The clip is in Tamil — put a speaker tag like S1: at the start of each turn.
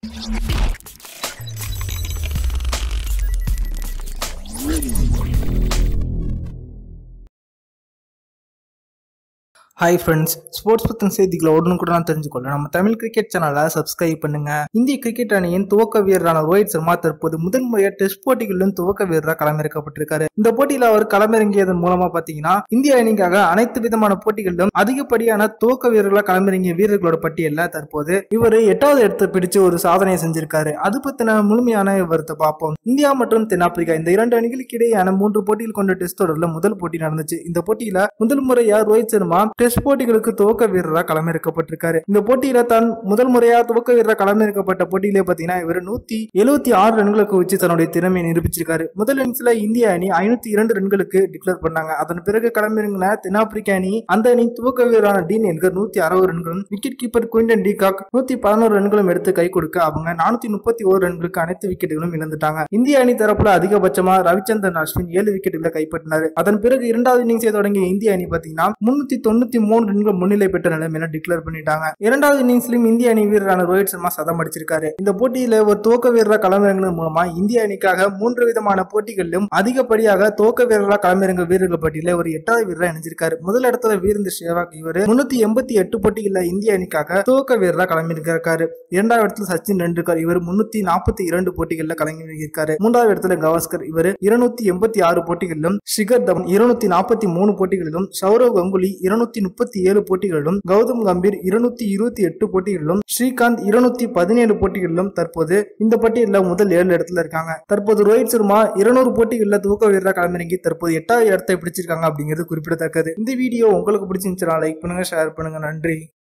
S1: ஹாய் ஃப்ரெண்ட்ஸ் ஸ்போர்ட்ஸ் பற்றின செய்திகளை உடனுக்குடன் தெரிஞ்சுக்கொள்ள நம்ம தமிழ் கிரிக்கெட் சேனலை சப்ஸ்கிரைப் பண்ணுங்க இந்திய கிரிக்கெட் அணியின் துவக்க வீரரான ரோஹித் சர்மா தற்போது முதல் முறையாக டெஸ்ட் போட்டிகளிலும் துவக்க வீரராக களமிறக்கப்பட்டிருக்காரு இந்த போட்டியில் அவர் களமிறங்கியதன் மூலமா பாத்தீங்கன்னா இந்திய அணிக்காக அனைத்து விதமான போட்டிகளிலும் அதிகப்படியான துவக்க வீரர்களாக களமிறங்கிய வீரர்களோட பட்டியலில் தற்போது இவர் எட்டாவது இடத்தை பிடிச்சு ஒரு சாதனையை செஞ்சிருக்காரு அது பத்தின முழுமையான விவரத்தை பார்ப்போம் இந்தியா மற்றும் தென்னாப்பிரிக்கா இந்த இரண்டு அணிகளுக்கு இடையேயான மூன்று போட்டிகள் கொண்ட டெஸ்ட் தொடரில் முதல் போட்டி நடந்துச்சு இந்த போட்டியில முதல் முறையா ரோஹித் சர்மா டெஸ்ட் போட்டிகளுக்கு துவக்க வீரராக களமிறக்கப்பட்டிருக்காரு இந்த போட்டியில தான் முதல் முறையா துவக்க வீரராக களமிறக்கப்பட்ட போட்டியிலே பாத்தீங்கன்னா இவர் நூத்தி எழுபத்தி ஆறு ரன்களுக்கு வச்சு தன்னுடைய திறமையை நிரூபிச்சிருக்காரு முதல் இன்னிங்ஸ்ல இந்திய அணி ஐநூத்தி இரண்டு ரன்களுக்கு டிக்ளேர் பண்ணாங்க அதன் பிறகு களமிறங்கின தென்னாப்பிரிக்க அணி அந்த அணி துவக்க வீரரான டீன் என்கர் நூத்தி அறுபது ரன்களும் விக்கெட் கீப்பர் குயின்டன் டிகாக் நூத்தி பதினோரு ரன்களும் எடுத்து கை கொடுக்க அவங்க நானூத்தி முப்பத்தி ஒரு ரன்களுக்கு அனைத்து விக்கெட்டுகளும் இழந்துட்டாங்க இந்திய அணி தரப்புல அதிகபட்சமா ரவிச்சந்திரன் அஸ்வின் ஏழு விக்கெட்டுகளை கைப்பற்றினார் அதன் பிறகு இரண்டாவது இன்னிங்ஸை தொடங்கிய இந்திய அணி பாத்தீங்கன்னா முன்னூத்தி தொண்ணூத்தி மூணு ரன்கள் முன்னிலை பெற்ற நிலைமையில டிக்ளேர் பண்ணிட்டாங்க இரண்டாவது இன்னிங்ஸ்லயும் இந்திய அணி வீரரான ரோஹித் சர்மா சதம் அடிச்சிருக்காரு இந்த போட்டியில ஒரு துவக்க வீரராக களமிறங்கினது மூலமா இந்திய அணிக்காக மூன்று விதமான போட்டிகளிலும் அதிகப்படியாக துவக்க வீரராக களமிறங்க வீரர்கள் பட்டியல ஒரு எட்டாவது வீரராக இணைஞ்சிருக்காரு முதல் இடத்துல வீரேந்திர சேவாக் இவர் முன்னூத்தி எண்பத்தி எட்டு போட்டிகள்ல இந்திய அணிக்காக துவக்க வீரராக களமிருக்காரு இரண்டாவது இடத்துல சச்சின் டெண்டுல்கர் இவர் முன்னூத்தி நாற்பத்தி இரண்டு போட்டிகள்ல களமிருக்காரு மூன்றாவது இடத்துல கவாஸ்கர் இவர் இருநூத்தி எண்பத்தி ஆறு போட்டிகளிலும் ஷிகர் தவன் இருநூத்தி நாற்பத்தி மூணு போட்டிகளிலும் சௌரவ் கங்குலி இருநூத்தி முப்பத்தி ஏழு போட்டிகளிலும் கௌதம் கம்பீர் இருநூத்தி இருபத்தி எட்டு போட்டிகளிலும் ஸ்ரீகாந்த் இருநூத்தி பதினேழு போட்டிகளிலும் தற்போது இந்த பட்டியலில் முதல் ஏழு இடத்துல இருக்காங்க தற்போது ரோஹித் சர்மா இருநூறு போட்டிகளில் துவக்க வீரராக களமிறங்கி தற்போது எட்டாவது இடத்தை பிடிச்சிருக்காங்க அப்படிங்கிறது குறிப்பிடத்தக்கது இந்த வீடியோ உங்களுக்கு பிடிச்சிருந்துச்சுன்னா லைக் பண்ணுங்க ஷேர் பண்ணுங்க நன்றி